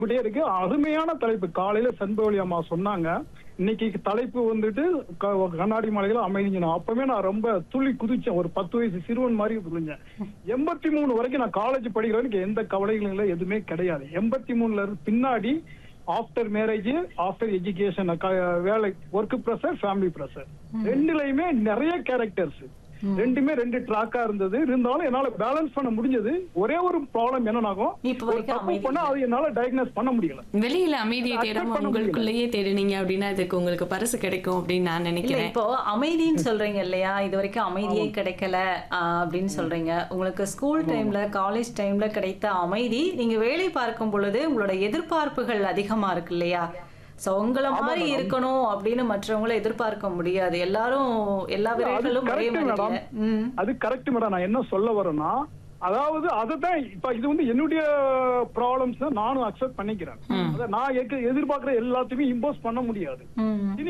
இப்படியே இருக்கு அருமையான தலைப்பு காலையில செண்பவழி அம்மா சொன்னாங்க இன்னைக்கு தலைப்பு வந்துட்டு க- கண்ணாடி மலையில அமைதிங்க அப்பவே நான் ரொம்ப துள்ளி குதிச்சேன் ஒரு பத்து வயசு சிறுவன் மாதிரி துளிஞ்சேன் எண்பத்தி மூணு வரைக்கும் நான் காலேஜ் படிக்கிறேன் எனக்கு எந்த கவலைகளும் இல்லை எதுவுமே கிடையாது எண்பத்தி மூணுல இருந்து பின்னாடி ஆஃப்டர் மேரேஜ் ஆஃப்டர் எஜுகேஷன் வேலை ஒர்க் ப்ரெஷர் ஃபேமிலி ப்ரெஷர் ரெண்டுலயுமே நிறைய கேரக்டர்ஸ் ரெண்டுமே ரெண்டு ட்ராக்கா இருந்தது இருந்தாலும் என்னால பேலன்ஸ் பண்ண முடிஞ்சது ஒரே ஒரு ப்ராப்ளம் என்னன்னாகும் இப்ப ஒரு வரைக்கும் தப்பு அமைதி பண்ணா அது என்னால டயக்னோஸ் பண்ண முடியல வெளியில அமைதியை accept தேடாம பண்ண உங்களுக்குள்ளேயே தேடினீங்க அப்படின்னா அதுக்கு உங்களுக்கு பரிசு கிடைக்கும் அப்படின்னு நான் இல்ல நினைக்கிறேன் இப்போ அமைதின்னு சொல்றீங்க இல்லையா இது வரைக்கும் அமைதியே கிடைக்கல ஆஹ், அப்படின்னு சொல்றீங்க உங்களுக்கு ஸ்கூல் டைம்ல காலேஜ் டைம்ல கிடைத்த அமைதி நீங்க வேலை பார்க்கும் பொழுது உங்களோட எதிர்பார்ப்புகள் அதிகமா இருக்கு இல்லையா சோ உங்கள மாதிரி இருக்கணும் அப்படின்னு மற்றவங்கள எதிர்பார்க்க முடியாது எல்லாரும் எல்லா வீரர்களும் ஒரே correct மாதிரி madam. இல்ல. ம் அது கரெக்ட் மேடம் நான் என்ன சொல்ல வரேன்னா அதாவது அதுதான் இப்ப இது வந்து என்னுடைய ப்ராப்ளம்ஸ் நானும் அக்செப்ட் பண்ணிக்கிறேன் அத நான் எக்க- எதிர்பார்க்கிற எல்லாத்தையுமே இம்போஸ் பண்ண முடியாது ம்